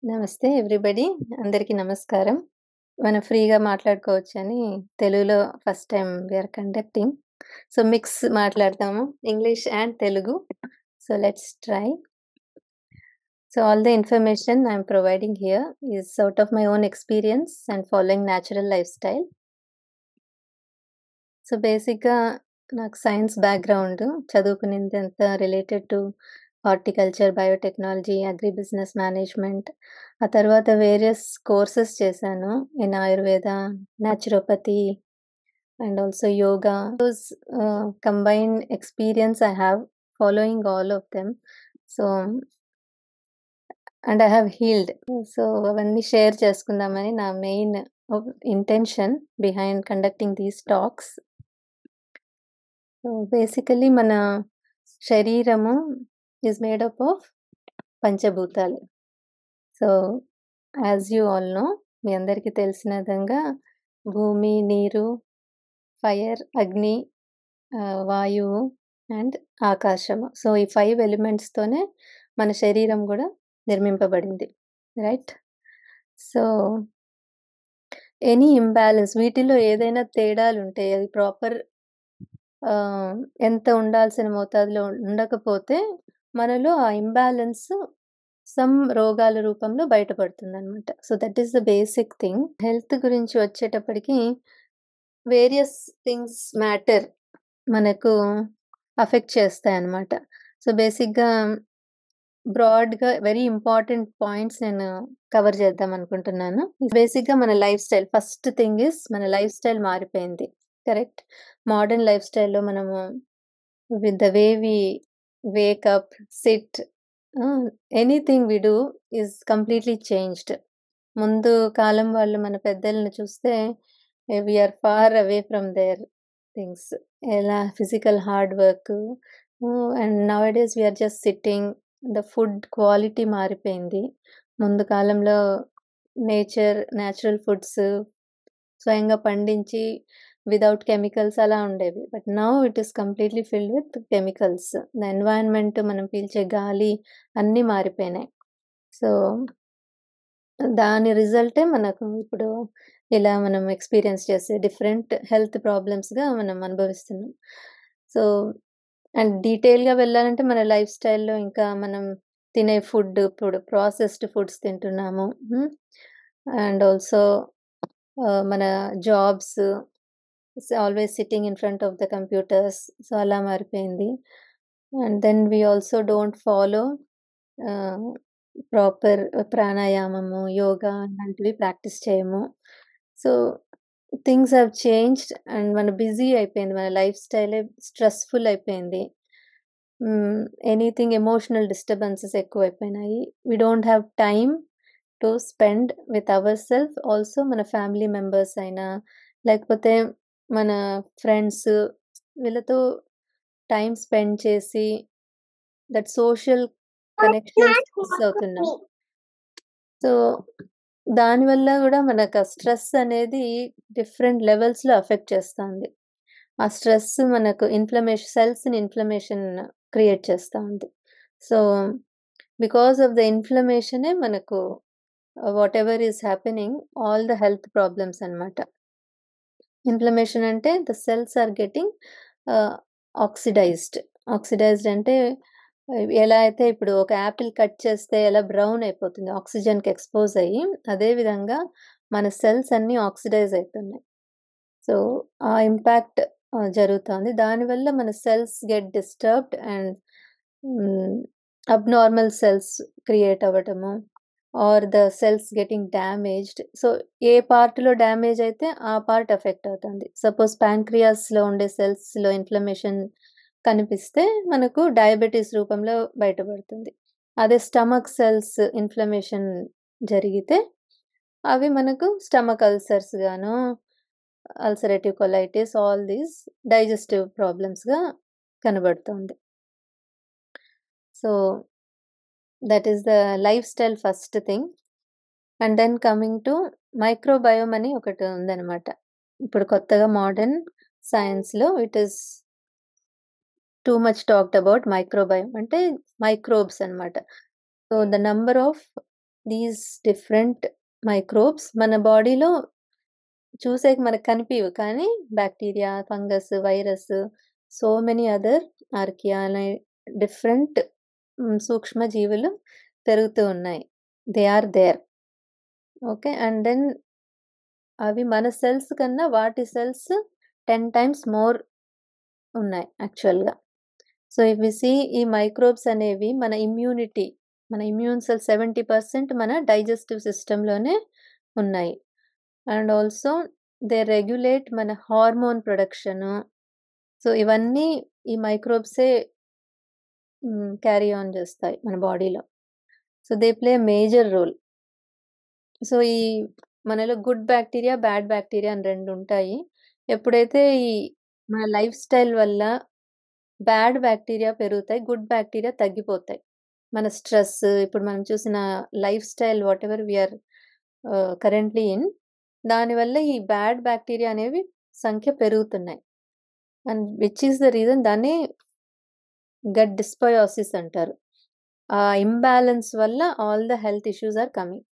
నమస్తే ఎవ్రీబడి. అందరికీ నమస్కారం. మనం ఫ్రీగా మాట్లాడుకోవచ్చని తెలుగులో first time we are conducting. So, mix మాట్లాడతాము. English and Telugu. So, let's try. So, all the information I am providing here is out of my own experience and following natural lifestyle. So, బేసిక్‌గా నాకు science background. చదువుకునిందంతా related to horticulture, biotechnology, agri business management. ఆ తర్వాత various courses చేశాను. In Ayurveda, naturopathy and also yoga. Those ah, combined experience I have following all of them. So and I have healed. So, అవన్నీ share చేసుకుందామని నా main ah, intention behind conducting these talks. So, basically మన శరీరము is made up of పంచభూతాలు. So, as you all know మీ అందరికీ తెలిసిన విధంగా భూమి, నీరు, ఫైర్, అగ్ని, ఆహ్, వాయువు అండ్ ఆకాశము. సో, ఈ 5 ఎలిమెంట్స్‌తోనే మన శరీరం గూడా నిర్మింపబడింది. రైట్? సో ఎనీ ఇంబాలెన్స్ వీటిలో ఏదైనా తేడాలుంటే అది ప్రాపర్ ఆహ్, ఎంత ఉండాల్సిన మోతాదులో ఉండకపోతే మనలో ఆ ఇంబాలెన్స్ సమ్ రోగాల రూపంలో బయటపడుతుందనమాట. So, that is the basic thing. Health గురించి వచ్చేటప్పటికి వేరియస్ థింగ్స్ మ్యాటర్ మనకు అఫెక్ట్ చేస్తాయన్నమాట. సో, బేసిక్‌గా బ్రాడ్‌గా వెరీ ఇంపార్టెంట్ పాయింట్స్ నేను కవర్ చేద్దాం అనుకుంటున్నాను. బేసిక్‌గా మన life style first thing is మన లైఫ్ స్టైల్ మారిపోయింది. కరెక్ట్? మోడర్న్ లైఫ్ స్టైల్‌లో మనము with the way we wake up, sit ah, anything we do is కంప్లీట్‌లీ చేంజ్డ్. ముందు కాలం వాళ్ళు మన పెద్దలను చూస్తే we are far away from their things. ఎలా physical hard work ah, and nowadays we are just sitting. The food quality మారిపోయింది. ముందు కాలంలో నేచర్, న్యాచురల్ ఫుడ్స్ స్వయంగా పండించి వితౌట్ కెమికల్స్ అలా ఉండేవి. బట్ నౌ ఇట్ ఈస్ కంప్లీట్‌లీ filled with chemicals. The environment మనం పీల్చే గాలి అన్నీ మారిపోయినాయి. సో, దాని రిజల్టే మనకు ఇప్పుడు ఇలా మనం ఎక్స్‌పీరియన్స్ చేసే డిఫరెంట్ హెల్త్ ప్రాబ్లమ్స్‌గా మనం అనుభవిస్తున్నాం. సో, అండ్ డీటెయిల్‌గా వెళ్ళాలంటే మన లైఫ్ స్టైల్‌లో ఇంకా మనం తినే ఫుడ్ ఇప్పుడు ప్రాసెస్డ్ ఫుడ్స్ తింటున్నాము. హ్మ్. అండ్ ఆల్సో ఆహ్, మన jobs it's always sitting in front of the computers. So, అలా మారిపోయింది. And then we also don't follow ah, proper ప్రాణాయామము, యోగా అలాంటివి ప్రాక్టీస్ చేయము. So, things have changed and మన బిజీ అయిపోయింది. మన లైఫ్ స్టైలే స్ట్రెస్‌ఫుల్ అయిపోయింది. హ్మ్. ఎనీథింగ్ ఎమోషనల్ డిస్టర్బెన్సెస్ ఎక్కువైపోయినాయి. We don't have time to spend with our self. Also మన ఫ్యామిలీ మెంబర్స్ అయినా, లేకపోతే మన ఫ్రెండ్స్ వీళ్ళతో టైమ్ స్పెండ్ చేసి దట్ సోషల్ కనెక్షన్స్ మిస్ అవుతున్నాం. సో, దానివల్ల గూడా మనకు ఆ స్ట్రెస్ అనేది డిఫరెంట్ లెవెల్స్‌లో అఫెక్ట్ చేస్తాంది. ఆ స్ట్రెస్ మనకు ఇన్‌ఫ్లమేషన్ సెల్స్‌ని ఇన్‌ఫ్లమేషన్ క్రియేట్ చేస్తా ఉంది. సో, బికాస్ ఆఫ్ ద ఇన్‌ఫ్లమేషనే మనకు whatever is happening all the health problems అన్నమాట. ఇన్‌ఫ్లమేషన్ అంటే the cells are getting ah, oxidised. Oxidised అంటే ఎలా అయితే ఇప్పుడు ఒక యాపిల్ కట్ చేస్తే ఎలా బ్రౌన్ అయిపోతుంది ఆక్సిజన్‌కి ఎక్స్‌పోజ్ అయ్యి, అదే విధంగా మన సెల్స్ అన్నీ ఆక్సిడైజ్ అయితున్నాయి. సో, ఆ ఇంపాక్ట్ ఆహ్, జరుగుతోంది. దానివల్ల మన cells get disturbed and hmm, abnormal cells create అవ్వటము or the cells getting damaged. So, ఏ పార్ట్‌లో డ్యామేజ్ అయితే ఆ పార్ట్ ఎఫెక్ట్ అవుతుంది. సపోజ్ ప్యాంక్రియాస్‌లో ఉండే సెల్స్‌లో ఇన్‌ఫ్లమేషన్ కనిపిస్తే మనకు డయాబెటిస్ రూపంలో బయటపడుతుంది. అదే స్టమక్ సెల్స్ ఇన్‌ఫ్లమేషన్ జరిగితే అవి మనకు స్టమక్ అల్సర్స్ గాను, ulcerative colitis all these digestive ప్రాబ్లమ్స్‌గా కనబడుతోంది. So, that is the life style first thing. And then coming to microbiome అని ఒకటి ఉందన్నమాట. ఇప్పుడు కొత్తగా మోడర్న్ సైన్స్‌లో it is too much talked about microbiome అంటే మైక్రోబ్స్ అన్నమాట. So, the number of these different microbes మన బాడీలో చూసేకి మనకు కనిపియవు. కానీ bacteria, fungus, virus so many other archaea అనే డిఫరెంట్ హ్మ్. సూక్ష్మ జీవులు పెరుగుతూ ఉన్నాయి. They are there. Okay. And then అవి మన సెల్స్ కన్నా వాటి సెల్స్ 10 టైమ్స్ మోర్ ఉన్నాయి యాక్చువల్‌గా. సో, ఇఫ్ వి సీ ఈ మైక్రోబ్స్ అనేవి మన ఇమ్యూనిటీ మన ఇమ్యూన్ సెల్స్ 70% మన డైజెస్టివ్ సిస్టమ్‌లోనే ఉన్నాయి. అండ్ ఆల్సో దే రెగ్యులేట్ మన హార్మోన్ ప్రొడక్షను. సో, ఇవన్నీ ఈ మైక్రోబ్సే హ్మ్. క్యారీ ఆన్ చేస్తాయి మన బాడీలో. So, they play major role. So, ఈ మనలో గుడ్ బాక్టీరియా, బ్యాడ్ బాక్టీరియా అని 2 ఉంటాయి. ఎప్పుడైతే ఈ మన లైఫ్ స్టైల్ వల్ల బ్యాడ్ బాక్టీరియా పెరుగుతాయి. గుడ్ బాక్టీరియా తగ్గిపోతాయి. మన స్ట్రెస్ ఇప్పుడు మనం చూసిన life style whatever we are ah, currently in దానివల్ల ఈ బ్యాడ్ బాక్టీరియా అనేవి సంఖ్య పెరుగుతున్నాయి. And which is the reason దాన్ని గట్ డిస్బయోసిస్ అంటారు. ఆ ఇంబాలన్స్ వల్ల all the health issues are coming.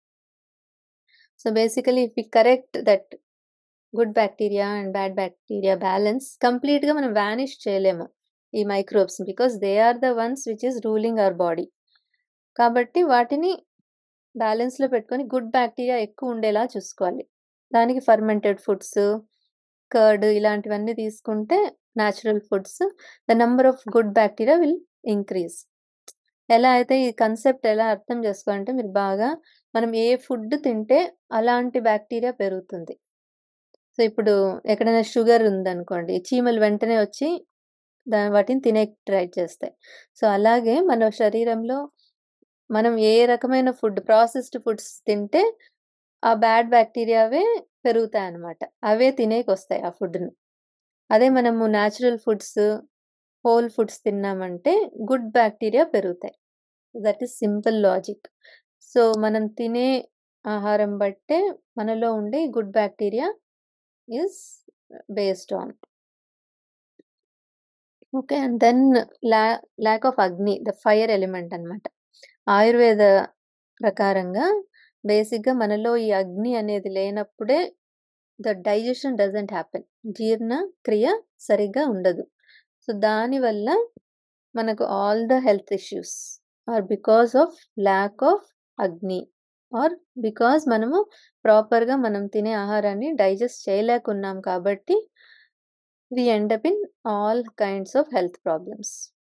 So, basically if we correct that good bacteria and bad bacteria balance కంప్లీట్‌గా మనం వానిష్ చేయలేము. ఈ microbes because they are the ones which is ruling our body. కాబట్టి వాటిని బ్యాలెన్స్‌లో పెట్టుకొని good bacteria ఎక్కువ ఉండేలా చూసుకోవాలి. దానికి ఫర్మెంటెడ్ ఫుడ్స్, కర్డ్ ఇలాంటివన్నీ తీసుకుంటే natural foods the number of good bacteria will increase. ఎలా అయితే ఈ కాన్సెప్ట్ ఎలా అర్థం చేసుకోవాలంటే మీరు బాగా మనం ఏ ఫుడ్ తింటే అలాంటి బాక్టీరియా పెరుగుతుంది. సో, ఇప్పుడు ఎక్కడైనా షుగర్ ఉందనుకోండి చీమలు వెంటనే వచ్చి దా వాటిని తినేకి ట్రై చేస్తాయి. సో, అలాగే మన శరీరంలో మనం ఏ రకమైన ఫుడ్ ప్రాసెస్డ్ ఫుడ్స్ తింటే ఆ బ్యాడ్ బాక్టీరియావే పెరుగుతాయన్నమాట. అవే తినేకొస్తాయి ఆ ఫుడ్‌ని. అదే మనము నేచురల్ ఫుడ్స్, హోల్ ఫుడ్స్ తిన్నామంటే గుడ్ బాక్టీరియా పెరుగుతాయి. That is simple logic. So, మనం తినే ఆహారం బట్టే మనలో ఉండే good bacteria is based on. Okay. And then లా lack of agni the fire element అన్నమాట. ఆయుర్వేద ప్రకారంగా బేసిక్‌గా మనలో ఈ అగ్ని అనేది లేనప్పుడే ద డైజెషన్ డజంట్ హ్యాపెన్. జీర్ణ క్రియ సరిగ్గా ఉండదు. సో, దానివల్ల మనకు all the health issues are because of lack of agni or because మనము ప్రాపర్‌గా మనం తినే ఆహారాన్ని డైజెస్ట్ చేయలేకున్నాం కాబట్టి we end up in all kinds of health problems.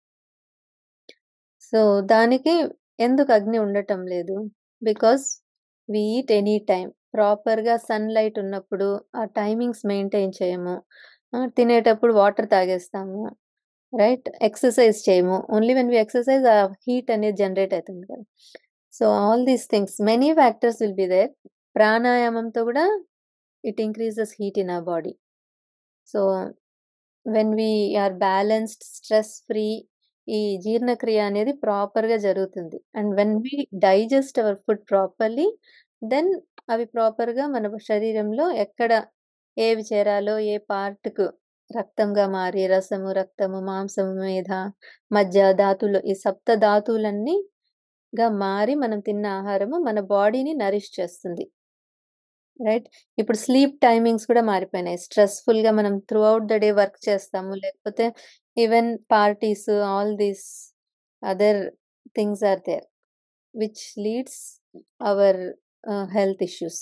So, దానికి ఎందుకు అగ్ని ఉండటం లేదు? Because we eat any time. ప్రాపర్‌గా సన్‌లైట్ ఉన్నప్పుడు ఆ టైమింగ్స్ మెయింటైన్ చేయము. ఆహ్, తినేటప్పుడు వాటర్ తాగేస్తాము. రైట్? ఎక్సర్‌సైజ్ చేయము. ఓన్లీ వెన్ వి ఎక్సర్‌సైజ్ ఆ హీట్ అనేది జనరేట్ అయితుంది కదా! So, all these things many factors will be there. ప్రాణాయామంతో కూడా it increases heat in our body. So, when we are balanced, stress free ఈ జీర్ణక్రియ అనేది ప్రాపర్‌గా జరుగుతుంది. And when we digest our food properly then అవి ప్రాపర్‌గా మన శరీరంలో ఎక్కడ ఏవి చేరాలో ఏ పార్ట్‌కు రక్తంగా మారి రసము, రక్తము, మాంసము, మేధ, మజ్జ, ధాతువులు ఈ సప్త ధాతువులన్నీగా మారి మనం తిన్న ఆహారము మన బాడీని నరిష్ చేస్తుంది. రైట్? ఇప్పుడు స్లీప్ టైమింగ్స్ కూడా మారిపోయినాయి. స్ట్రెస్‌ఫుల్‌గా మనం throughout the day work చేస్తాము. లేకపోతే even parties all these other things are there. Which leads our ah, health issues.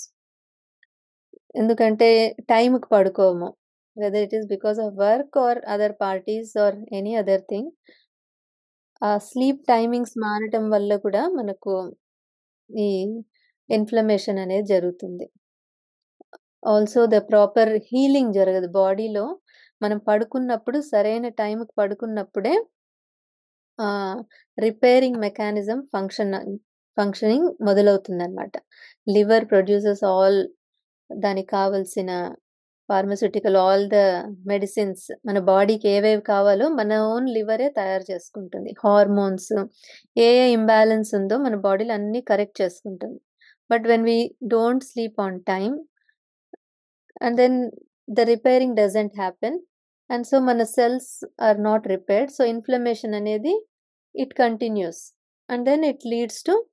ఎందుకంటే టైమ్‌కి పడుకోము. Whether it is because of work or other parties or any other thing. ఆ sleep timings మారటం వల్ల కూడా మనకు ఈ ఇన్‌ఫ్లమేషన్ అనేది జరుగుతుంది. ఆల్సో ద ప్రాపర్ హీలింగ్ జరగదు. బాడీలో మనం పడుకున్నప్పుడు సరైన టైమ్‌కి పడుకున్నప్పుడే ah, repairing mechanism function functioning మొదలవుతుందన్నమాట. లివర్ ప్రొడ్యూసెస్ ఆల్ దానికి కావాల్సిన ఫార్మాస్యూటికల్ ఆల్ ద మెడిసిన్స్ మన బాడీకి ఏవేవి కావాలో మన ఓన్ లివరే తయారు చేసుకుంటుంది. హార్మోన్స్ ఏ ఏ ఇంబాలెన్స్ ఉందో మన బాడీలో అన్నీ కరెక్ట్ చేసుకుంటుంది. But when we don't sleep on time and then the repairing doesn't happen. And so, మన cells are not repaired. So, inflammation అనేది it continues. And then it leads to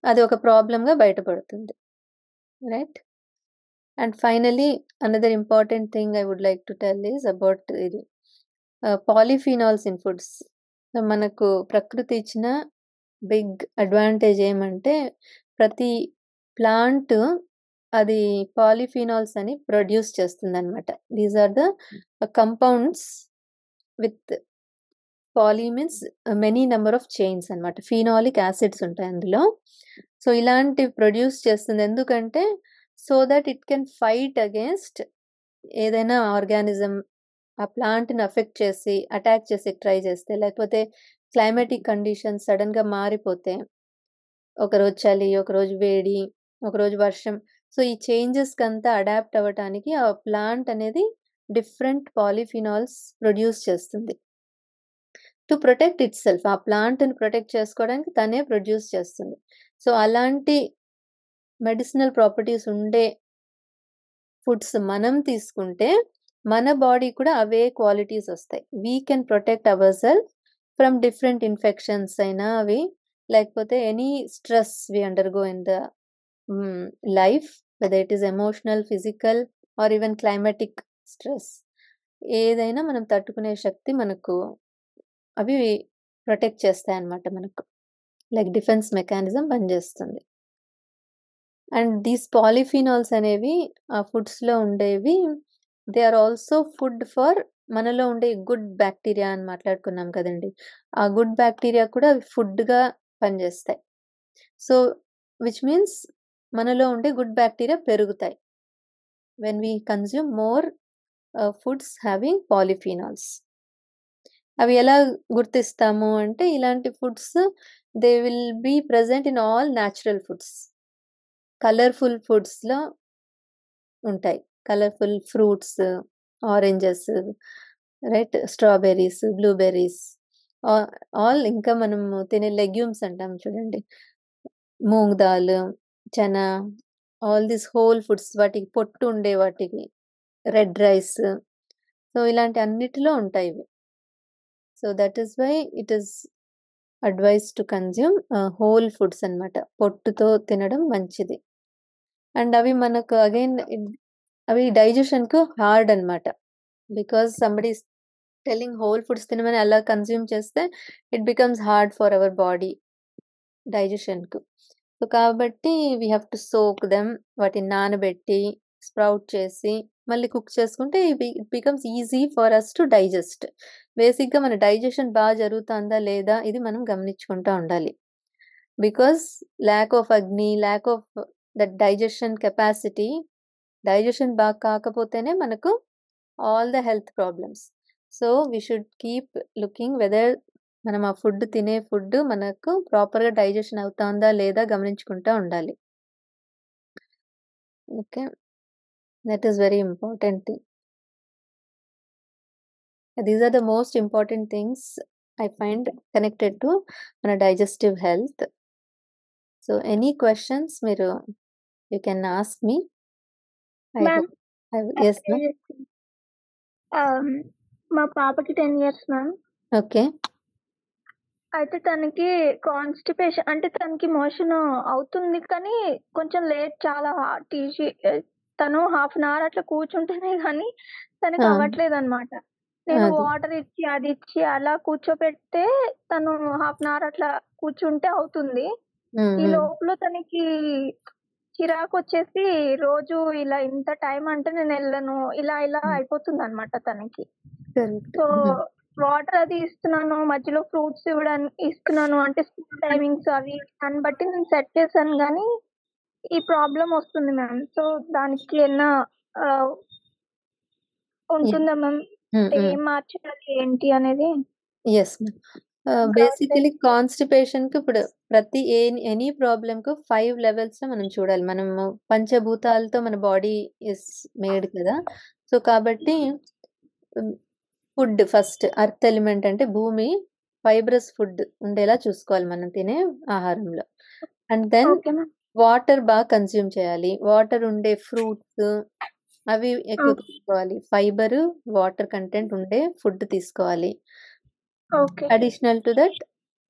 అది ఒక ప్రాబ్లమ్‌గా బయటపడుతుంది. Right? And finally another important thing I would like to tell is about ఇది ah, polyphenols in foods. మనకు ప్రకృతి ఇచ్చిన బిగ్ అడ్వాంటేజ్ ఏమంటే ప్రతి ప్లాంట్ అది పాలిఫినాల్స్ అని ప్రొడ్యూస్ చేస్తుందన్నమాట. These are the compounds with poly means many number of chains అన్నమాట. ఫినాలిక్ యాసిడ్స్ ఉంటాయి అందులో. సో, ఇలాంటివి ప్రొడ్యూస్ చేస్తుంది. ఎందుకంటే so that it can fight against ఏదైనా ఆర్గానిజం ఆ ప్లాంట్‌ని అఫెక్ట్ చేసి అటాక్ చేసేకి ట్రై చేస్తే లేకపోతే క్లైమాటిక్ కండిషన్స్ సడెన్‌గా మారిపోతే ఒకరోజు చలి, ఒకరోజు వేడి, ఒకరోజు వర్షం. సో, ఈ చేంజెస్‌కంతా అడాప్ట్ అవ్వటానికి ఆ ప్లాంట్ అనేది డిఫరెంట్ పాలిఫినాల్స్ ప్రొడ్యూస్ చేస్తుంది. టు ప్రొటెక్ట్ ఇట్‌సెల్ఫ్ ఆ ప్లాంట్‌ని ప్రొటెక్ట్ చేసుకోవడానికి తనే ప్రొడ్యూస్ చేస్తుంది. సో, అలాంటి మెడిసినల్ ప్రాపర్టీస్ ఉండే ఫుడ్స్ మనం తీసుకుంటే మన బాడీ కూడా అవే క్వాలిటీస్ వస్తాయి. We can protect our self from different infections అయినా అవి లేకపోతే any stress we undergo in the hmm, life whether it is emotional, physical or even climatic stress. ఏదైనా మనం తట్టుకునే శక్తి మనకు అవి ప్రొటెక్ట్ చేస్తాయన్నమాట మనకు. లైక్ డిఫెన్స్ మెకానిజం పనిచేస్తుంది. అండ్ దీస్ పాలిఫినాల్స్ అనేవి ఆ ఫుడ్స్‌లో ఉండేవి they are also food for మనలో ఉండే గుడ్ బాక్టీరియా అని మాట్లాడుకున్నాం కదండీ! ఆ గుడ్ బాక్టీరియా కూడా అవి ఫుడ్‌గా పనిచేస్తాయి. సో, విచ్ మీన్స్ మనలో ఉండే గుడ్ బాక్టీరియా పెరుగుతాయి. When we consume more ah, foods having polyphenols. అవి ఎలా గుర్తిస్తాము అంటే ఇలాంటి foods they will be present in all natural foods. Colourful ఫుడ్స్‌లో ఉంటాయి. Colourful fruits, oranges, right strawberries, blueberries ఆ ఆల్ ఇంకా మనము తినే లెగ్యూమ్స్ అంటాం చూడండి. Moong dal, chana all these whole foods వాటికి పొట్టు ఉండే వాటికి రెడ్ రైస్. సో, ఇలాంటి అన్నిటిలో ఉంటాయి ఇవి. So, that is why it is advised to consume ah, whole foods అన్నమాట. పొట్టుతో తినడం మంచిది. అండ్ అవి మనకు అగైన్ అవి డైజెషన్‌కు హార్డ్ అన్నమాట. Because somebody is telling whole foods తినమని అలా కన్జ్యూమ్ చేస్తే it becomes hard for our body డైజెషన్‌కు. సో, కాబట్టి we have to soak them వాటిని నానబెట్టి, స్ప్రౌట్ చేసి, మళ్ళీ కుక్ చేసుకుంటే ఇవి it becomes easy for us to digest. బేసిక్‌గా మన డైజెషన్ బా జరుగుతాందా లేదా ఇది మనం గమనించుకుంటా ఉండాలి. బికాజ్ ల్యాక్ ఆఫ్ అగ్ని, lack of that digestion capacity digestion బాగా కాకపోతేనే మనకు all the health problems. So, we should keep looking whether మనం ఆ ఫుడ్ తినే ఫుడ్ మనకు ప్రాపర్‌గా డైజెషన్ అవుతాందా లేదా గమనించుకుంటా ఉండాలి. Okay. That is very important thing. These are the most important things I find connected to మన digestive health. So, any questions మీరు you can ask me. I ma'am hope I yes ma'am. Ah, మా పాపకి 10 years ma'am. Okay. అయితే తనకి constipation అంటే తనకి motion అవుతుంది కానీ కొంచెం లేట్ చాలా టీసీ ఆహ్, తను హాఫ్ అన్ అవర్ అట్లా కూర్చుంటేనే గానీ తనకి ఆ! అవ్వట్లేదన్నమాట. నేను అది. వాటర్ ఇచ్చి, అది ఇచ్చి అలా కూర్చోపెడితే తను హాఫ్ అన్ అవర్ అట్లా కూర్చుంటే అవుతుంది. హ్మ్. ఈ హ్మ్. లోపల తనకి చిరాకొచ్చేసి రోజు ఇలా ఇంత టైం అంటే నేనెళ్ళను. ఇలా ఇలా హ్మ్. అయిపోతుందన్నమాట తనకి. కరెక్ట్. సో, హ్మ్. వాటర్ అది ఇస్తున్నాను. మధ్యలో ఫ్రూట్స్ ఇవ్వడాని ఇస్తున్నాను. అంటే స్కూల్ టైమింగ్స్ అవి దాన్ని బట్టి నేను సెట్ చేశాను గానీ, ఈ ప్రాబ్లమ్ వస్తుంది మ్యామ్. సో, దానికి ఏమన్నా ఆహ్ యాహ్! ఉంటుందా మ్యామ్? హ్మ్. అంటే హ్మ్. ఏం మార్చాలి ఏంటి అనేది? Yes ma'am. ఆహ్, ఇంకా బేసికల్లీ అవట్లేదు. కాన్‌స్టిపేషన్‌కి ఇప్పుడు ప్రతి ఎన్ ఎనీ ప్రాబ్లమ్‌కు 5 లెవెల్స్‌లో మనం చూడాలి. మనము పంచభూతాలతో మన బాడీ ఈస్ మేడ్ కదా! సో, కాబట్టి hmm, food first earth element అంటే భూమి ఫైబరస్ ఫుడ్ ఉండేలా చూసుకోవాలి మనం తినే ఆహారంలో. And then okay ma'am. Water బాగా కన్జ్యూమ్ చేయాలి. వాటర్ ఉండే ఫ్రూట్స్ అవి ఎక్కువ ఓకే. తీసుకోవాలి. ఫైబరు, వాటర్ కంటెంట్ ఉండే ఫుడ్ తీసుకోవాలి. Okay. Additional to that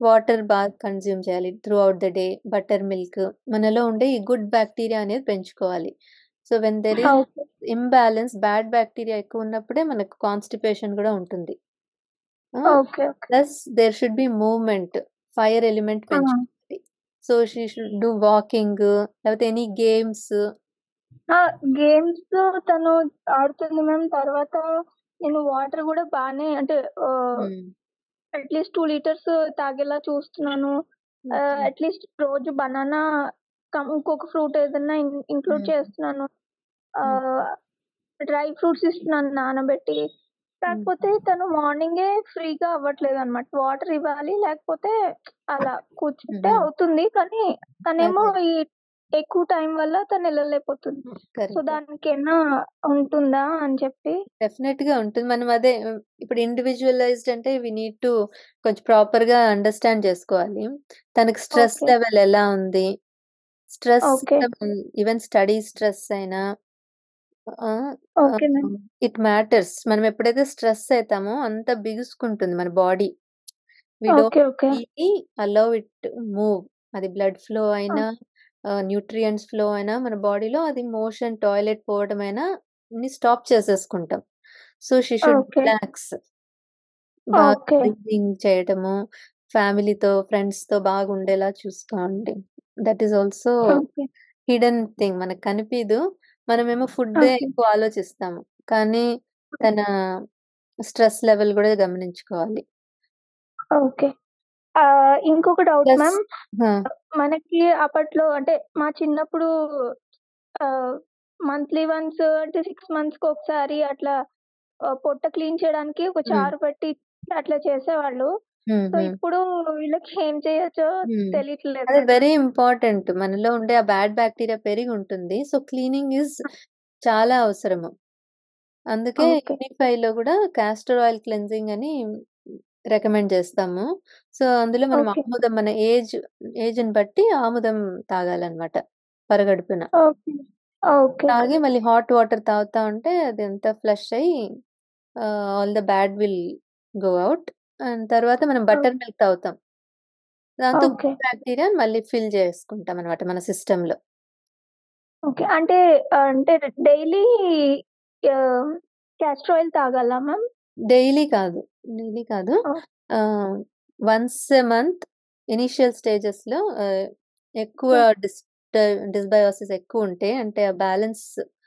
water బాగా కన్జ్యూమ్ చేయాలి throughout the day. Butter milk మనలో ఉండే ఈ గుడ్ బాక్టీరియా అనేది పెంచుకోవాలి. So, when there is okay. Imbalance bad bacteria ఎక్కువున్నప్పుడే మనకు కాన్‌స్టిపేషన్ గూడా ఉంటుంది. ఆ! Okay. Okay. Plus there should be movement. Fire element ఆ! పెంచుకోవాలి. So, she should do walking లేకపోతే ఎనీ గేమ్స్. ఆ! గేమ్స్ తను ఆడుతుంది మ్యామ్. తర్వాత నేను వాటర్ గూడా బానే అంటే ఆహ్, హ్మ్. అట్‌లీస్ట్ 2 లీటర్స్ తాగేలా చూస్తున్నాను. Ah, okay. అట్‌లీస్ట్ రోజు బనానా కం ఇంకొక ఫ్రూట్ ఏదన్నా ఇన్ ఇంక్లూడ్ హ్మ్. చేస్తున్నాను. హ్మ్. ఆహ్, డ్రై ఫ్రూట్స్ ఇస్తున్నాను నానబెట్టి. కాకపోతే హుహు. తను మార్నింగే ఫ్రీగా అవ్వట్లేదనమాట. వాటర్ ఇవ్వాలి లేకపోతే అలా కూర్చుంటే హుహు. అవుతుంది. కానీ తనేమో అదే. ఈ ఎక్కువ టైం వల్ల తను ఎళ్ళలేకపోతుంది. హ్మ్. సో, కరెక్టే. దానికేమన్నా ఉంటుందా అని చెప్పి? డెఫినెట్‌గా ఉంటుంది. మనం అదే హ్మ్, ఇప్పుడు ఇండివిడ్యువలైజ్డ్ అంటే వి నీడ్ టు కొంచెం ప్రాపర్‌గా అండర్‌స్టాండ్ చేసుకోవాలి. తనకి స్ట్రెస్ ఓకే. లెవెల్ ఎలా ఉంది? Stress okay. Hmm, even study stress అయినా ఆ! Okay ma'am. Ah, it matters. మనం ఎప్పుడైతే స్ట్రెస్ అయితామో అంత బిగుసుకుంటుంది మన body. We don't okay. Okay. Really allow it to move. అది బ్లడ్ ఫ్లో ఆ! అయినా ఆహ్, న్యూట్రియంట్స్ ఫ్లో అయినా మన బాడీలో అది మోషన్ టాయిలెట్ పోవడమైనా ని స్టాప్ చేసేసుకుంటాం. So, she should okay. Relax. బాగా ఓకే. బ్రీతింగ్ చేయటము, ఫ్యామిలీతో, ఫ్రెండ్స్‌తో బాగుండేలా చూసుకోండి. That is also okay. Hidden thing మనకు కనిపీదు. మనమేమో ఫుడ్డే ఓకే. ఎక్కువ ఆలోచిస్తాము. కానీ తన స్ట్రెస్ లెవెల్ గూడా గమనించుకోవాలి. ఓకే. ఆహ్, ఇంకొక డౌట్ ప్లస్ మ్యామ్. ఆ! మనకి అప్పట్లో అంటే మా చిన్నప్పుడు ఆహ్, మంత్లీ వన్స్ అంటే 6 మంత్స్‌కి ఒకసారి అట్లా ఆహ్, పొట్ట క్లీన్ చేయడానికి ఒక హ్మ్. చారు పెట్టి అట్లా చేసేవాళ్ళు. సో, హుహు. ఇప్పుడు వీళ్ళకి ఏం చేయొచ్చో హ్మ్. తెలియట్లేదు అది మ్యామ్. Very important. మనలో ఉండే ఆ బ్యాడ్ బాక్టీరియా పెరిగుంటుంది. సో, క్లీనింగ్ ఈజ్ చాలా అవసరము. అందుకే ఓకే. యూనిఫైలో గూడా కాస్టర్ ఆయిల్ క్లెన్జింగ్ అని రికమెండ్ చేస్తాము. సో, అందులో మనం ఓకే. ఆముదం మన ఏజ్ ఏజ్‌ని బట్టి ఆముదం తాగాలనమాట పరగడుపున. ఓకే. ఓకే. తాగి మళ్ళీ హాట్ వాటర్ తాగుతా ఉంటే అదంతా ఫ్లష్ అయ్యి ah, all the bad will go out. And తర్వాత మనం ఓహ్! బటర్ మిల్క్ తాగుతాం. దాంతో ఓకే. గుడ్ బాక్టీరియా మళ్ళీ ఫిల్ చేసుకుంటామనమాట మన సిస్టమ్‌లో. ఓకే. అంటే అంటే డైలీ ఆహ్, కాస్టర్ ఆయిల్ తాగాలా మ్యామ్? డైలీ కాదు. డైలీ కాదు. ఓహ్! ఆహ్, వన్స్ ఎ మంత్ ఇనీషియల్ స్టేజెస్‌లో ఆహ్, ఎక్కువ ఓహ్! డిస్ట డిస్బయోసిస్ ఎక్కువుంటే అంటే ఆ బ్యాలెన్స్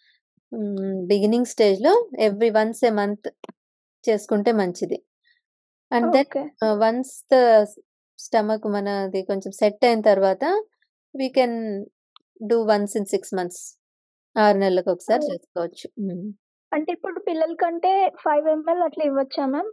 హ్మ్, బిగినింగ్ స్టేజ్‌లో ఎవ్రీ వన్స్ ఎ మంత్ చేసుకుంటే మంచిది. And then okay. Ah, once the stomach మనది కొంచెం సెట్ అయిన తర్వాత we can do once in 6 months. 6 నెలలకొకసారి ఓహ్! చేసుకోవచ్చు. హ్మ్. అంటే ఇప్పుడు పిల్లలకంటే 5 ఎంఎల్ అట్లా ఇవ్వచ్చా మ్యామ్?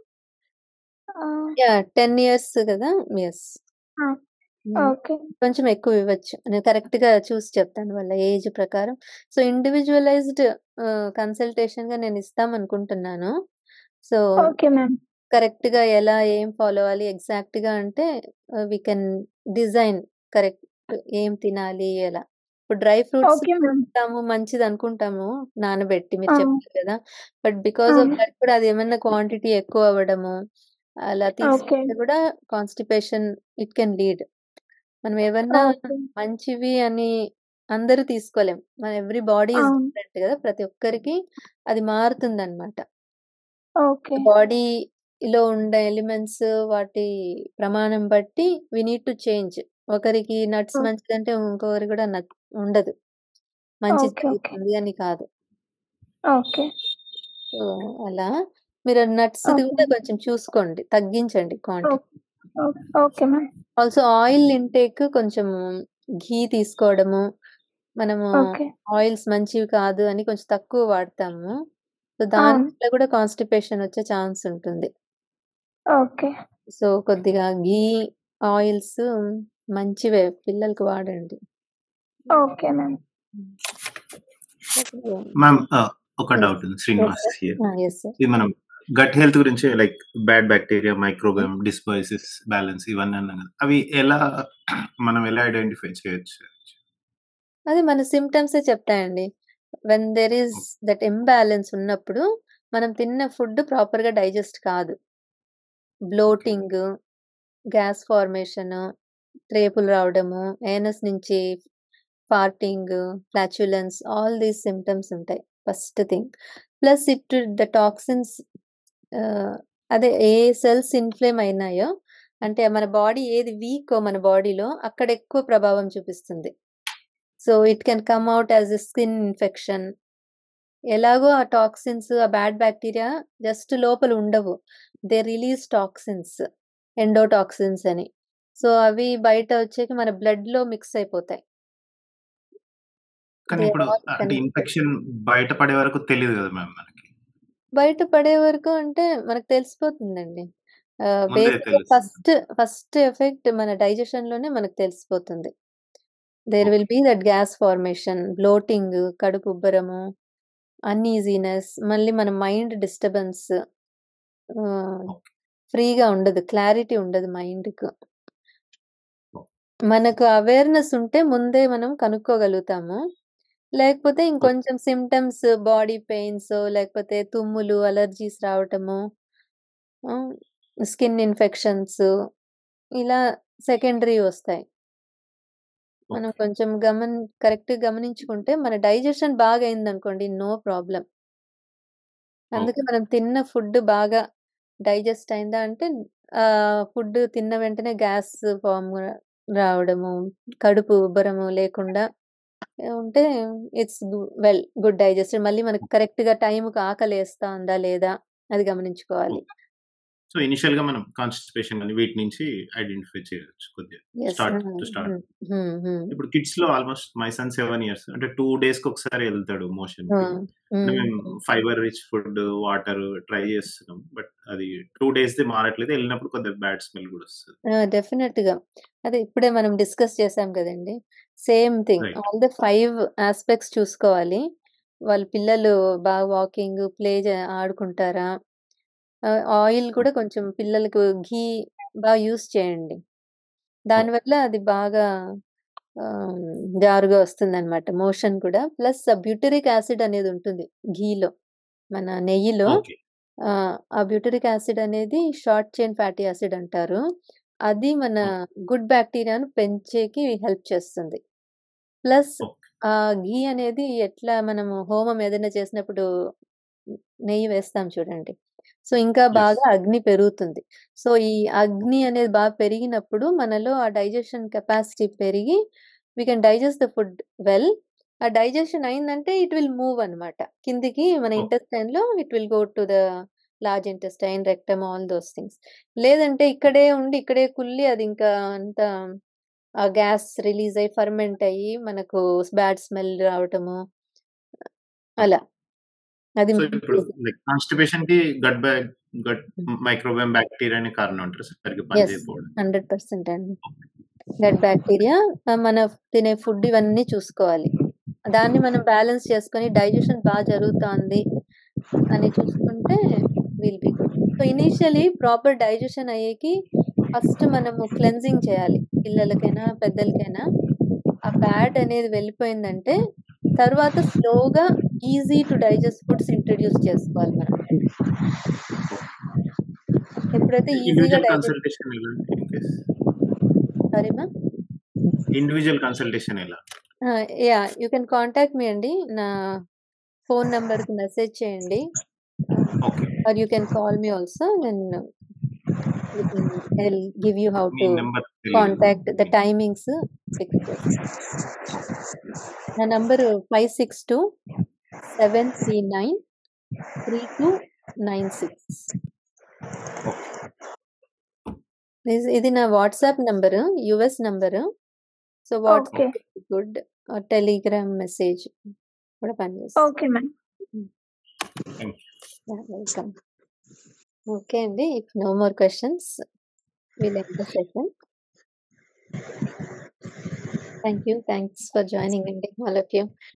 ఆ! యాహ్! 10 ఇయర్స్ గదా! యెస్. ఆ! హ్మ్. ఓకే. కొంచెం ఎక్కువ ఇవ్వచ్చు. నేను కరెక్ట్‌గా చూసి చెప్తాను వాళ్ళ ఏజ్ ప్రకారం. సో, ఇండివిడ్యువలైజ్డ్ ఆహ్, కన్సల్టేషన్‌గా నేను ఇస్తామనుకుంటున్నాను. So, okay ma'am. కరెక్ట్‌గా ఎలా ఏం ఫాలో అవ్వాలి ఎగ్జాక్ట్‌గా అంటే ఆహ్, వి కెన్ డిజైన్ కరెక్ట్ ఏం తినాలి ఎలా. ఇప్పుడు డ్రై ఫ్రూట్స్ ఓకే మ్యామ్. తింటాము మంచిదనుకుంటాము నానబెట్టి మీరు ఆ! చెప్పారు కదా! బట్ బికాస్ ఆఫ్ అవును. దట్ కూడా అదేమన్నా క్వాంటిటీ ఎక్కువ అవ్వడము, అలా ఓకే. తీసుకుంటే కూడా కాన్‌స్టిపేషన్ ఇట్ కెన్ లీడ్. మనం ఏవన్నా ఓకే. మంచివి అని అందరూ తీసుకోలేం. మన ఎవ్రి బాడీ ఈస్ అవును. డిఫరెంట్ గదా! ప్రతి ఒక్కరికి అది మారుతుందనమాట. ఓకే. బాడీలో ఉండే ఎలిమెంట్స్ వాటి ప్రమాణం బట్టి వి నీడ్ టు చేంజ్. ఒకరికి నట్స్ ఓహ్! మంచిదంటే ఇంకొకరికి కూడా నచ్ ఉండదు. మంచి ఓకే. ఓకే. జరుగుతుంది అని కాదు. ఓకే. సో, అలా మీరు నట్స్‌ది ఓకే. కూడా కొంచెం చూసుకోండి. తగ్గించండి quantity. Okay. Okay. Okay ma'am. Also oil intake కొంచెం ఘీ తీసుకోవడము. మనము ఓకే. ఆయిల్స్ మంచివి కాదు అని కొంచెం తక్కువ వాడతాము. సో, అవును. దానివల్ల కూడా కాన్‌స్టిపేషన్ వచ్చే ఛాన్స్ ఉంటుంది. ఓకే. సో, కొద్దిగా ఘీ, ఆయిల్స్ మంచివే పిల్లలకి వాడండి. Okay ma'am. హ్మ్. ఇప్పుడు మ్యామ్ ఆహ్, ఒక యెస్. డౌట్ ఉంది. Yes Srinivas sir. హియర్. ఆ! Yes sir. ఇది మనం గట్ హెల్త్ గురించి like bad bacteria, hmm. Microbiome, dysbiosis, balance ఇవన్నీ అన్నాం కదా! అవి ఎలా మనం ఎలా ఐడెంటిఫై చేయొచ్చు? అది మన సింప్టమ్సే చెప్తాయండి. When there is okay. That imbalance ఉన్నప్పుడు మనం తిన్న ఫుడ్ ప్రాపర్‌గా డైజెస్ట్ కాదు. బ్లోటింగ్ గ్యాస్ ఫార్మేషన్, రేపులు రావడము, ఏనస్ నుంచి farting, flatulence all these symptoms ఉంటాయి. First thing. Plus it the toxins ah, అదే ఏ సెల్స్ ఇన్‌ఫ్లేమ్ అయినాయో అంటే మన బాడీ ఏది వీకో మన బాడీలో అక్కడ ఎక్కువ ప్రభావం చూపిస్తుంది. So, it can come out as a skin infection. ఎలాగో ఆ టాక్సిన్స్, ఆ బ్యాడ్ బాక్టీరియా జస్ట్ లోపల ఉండవు. They release toxins. ఎండోటాక్సిన్స్ అని. సో, అవి బయట వచ్చాక మన బ్లడ్‌లో మిక్స్ అయిపోతాయి. కానీ దే ఇప్పుడు ఆర్ అంటే కనెక్టెడ్. ఇన్ఫెక్షన్ బయట పడే వరకు తెలీదు గదా మ్యామ్ మనకి. బయట పడే వరకు అంటే మనకు తెలిసిపోతుందండి. ఆహ్, ముందే బేసిక్‌గా తెలుస్తుంది. ఫస్ట్, ఫస్ట్ ఎఫెక్ట్ మన డైజెషన్‌లోనే మనకు తెలిసిపోతుంది. There okay. Will be that gas formation, bloating, కడుపు ఉబ్బరము, అన్‌ఈజీనెస్ మళ్ళీ మన మైండ్ డిస్టర్బెన్స్. ఆహ్, ఓకే. ఫ్రీగా ఉండదు. క్లారిటీ ఉండదు మైండ్‌కు. ఓకే. మనకు అవేర్‌నెస్ ఉంటే ముందే మనం కనుక్కోగలుగుతాము. లేకపోతే ఓకే. ఇంకొంచెం సింప్టమ్స్ బాడీ పెయిన్సో లేకపోతే తుమ్ములు, అలర్జీస్ రావటము. హ్మ్. స్కిన్ ఇన్ఫెక్షన్స్ ఇలా సెకండరీ వస్తాయి. మనం ఓకే. కొంచెం గమన్ కరెక్ట్‌గా గమనించుకుంటే మన డైజెషన్ బాగా అయిందనుకోండి నో ప్రాబ్లమ్. అందుకే ఓకే. మనం తిన్న ఫుడ్ బాగా డైజెస్ట్ అయిందా అంటే ఆహ్, ఫుడ్ తిన్న వెంటనే గ్యాస్ ఫార్మ్ రావడము, కడుపు ఉబ్బరము లేకుండా ఉంటే ఇట్స్ గు వెల్ గుడ్ డైజెస్టెడ్. మళ్ళీ మనకు కరెక్ట్‌గా టైమ్‌కి ఆకలేస్తా ఉందా లేదా అది గమనించుకోవాలి. ఓకే. సో, ఇనిషియల్‌గా మనం కాన్‌స్టిపేషన్ గాని వీటి నుంచి ఐడెంటిఫై చేయొచ్చు కొద్దిగా. Yes. Start hmm. To start. Hmm. Hmm. Hmm. ఇప్పుడు కిడ్స్‌లో ఆల్‌మోస్ట్ మై సన్ 7 ఇయర్స్ అంటే 2 డేస్‌కి ఒకసారి ఎళ్తాడు ఆ! మోషన్‌కి. అంటే హ్మ్. మేము hmm. Fibre rich food, water try చేస్తున్నాం. బట్ అది 2 డేస్‌ది మారట్లేదు. ఎళ్ళినప్పుడు కొద్దిగా బ్యాడ్ స్మెల్ గూడా వస్తది. ఆ! డెఫినెట్‌గా. అదే ఇప్పుడే మనం డిస్కస్ చేసాం కదండీ! Same thing. Right. All the 5 aspects చూసుకోవాలి. వాళ్ళ పిల్లలు బాగా వాకింగ్, ప్లే జే ఆడుకుంటారా? ఆహ్, ఆయిల్ కూడా కొంచెం పిల్లలకు ఘీ బాగా యూజ్ చేయండి. ఓకే. దానివల్ల అది బాగా ఆహ్, జారుగా వస్తుందనమాట. మోషన్ కూడా. ప్లస్ బ్యూటరిక్ యాసిడ్ అనేది ఉంటుంది ఘీలో. మన నెయ్యిలో ఓకే. ఆహ్, ఆ బ్యూటరిక్ యాసిడ్ అనేది షార్ట్ చైన్ ఫ్యాటీ యాసిడ్ అంటారు. అది మన ఓకే. గుడ్ బాక్టీరియాను పెంచేకి హెల్ప్ చేస్తుంది. Plus okay. ఆహ్, ఘీ అనేది ఎట్లా మనము హోమం ఏదైనా చేసినప్పుడు నెయ్యి వేస్తాం చూడండి. సో, ఇంకా యెస్. బాగా అగ్ని పెరుగుతుంది. సో, ఈ అగ్ని అనేది బాగా పెరిగినప్పుడు మనలో ఆ డైజెషన్ కెపాసిటీ పెరిగి we can digest the food well. ఆ డైజెషన్ అయిందంటే ఇట్ విల్ మూవ్ అనమాట. కిందికి మన ఓకే. ఇంటెస్టైన్‌లో it will go to the large intestine, rectum all those things. లేదంటే ఇక్కడే ఉండి, ఇక్కడే కుళ్ళి అది ఇంకా అంతా ఆ గ్యాస్ రిలీజ్ అయ్యి ఫర్మెంట్ అయ్యి మనకు బ్యాడ్ స్మెల్ రావటము. అలా. అది సో, మెయిన్ ఇప్పుడు రీజన్. లైక్ కాన్‌స్టిపేషన్‌కి gut back gut hmm. Microbiome బాక్టీరియానే కారణం అంటారా? సరిగ్గా యెస్. పనిచేయకపోవడం. 100% అండి. ఓకే. గట్ బాక్టీరియా ఆహ్, మన తినే ఫుడ్ ఇవన్నీ చూసుకోవాలి. దాన్ని మనం బ్యాలెన్స్ చేసుకొని డైజెషన్ బా జరుగుతాంది అని చూసుకుంటే will be good. So, initially proper digestion అయ్యేకి ఫస్ట్ మనము క్లెన్జింగ్ చేయాలి. పిల్లలకైనా, పెద్దలకైనా. ఆ బ్యాడ్ అనేది వెళ్ళిపోయిందంటే తర్వాత స్లోగా easy to digest foods introduce చేసుకోవాలి మనం. ఓకే. ఎప్పుడైతే ఈజీగా ఇండివిడ్యువల్ డైజెస్ట్ కన్సల్టేషన్ ఎలా అండి in case? Sorry ma'am? Individual consultation ఎలా? ఆ! Yeah! You can contact me అండి. నా ఫోను నంబర్‌కి మెసేజ్ చేయండి. Ah, okay. Or you can call me also. Then we can I will give you how me to number తెలియదు. Contact the me timings fix చేస్తాను. Okay. నా number 562 739 3296. Okay. ఇది ఇది నా WhatsApp number. US number. So, okay. WhatsApp is good. Or Telegram message కూడా పనిచేస్తుంది. Okay ma'am. Hmm. Thank you. Yeah! Welcome. Okay అండి. If no more questions will end the session. Thank you. Thanks for joining అండి all of you.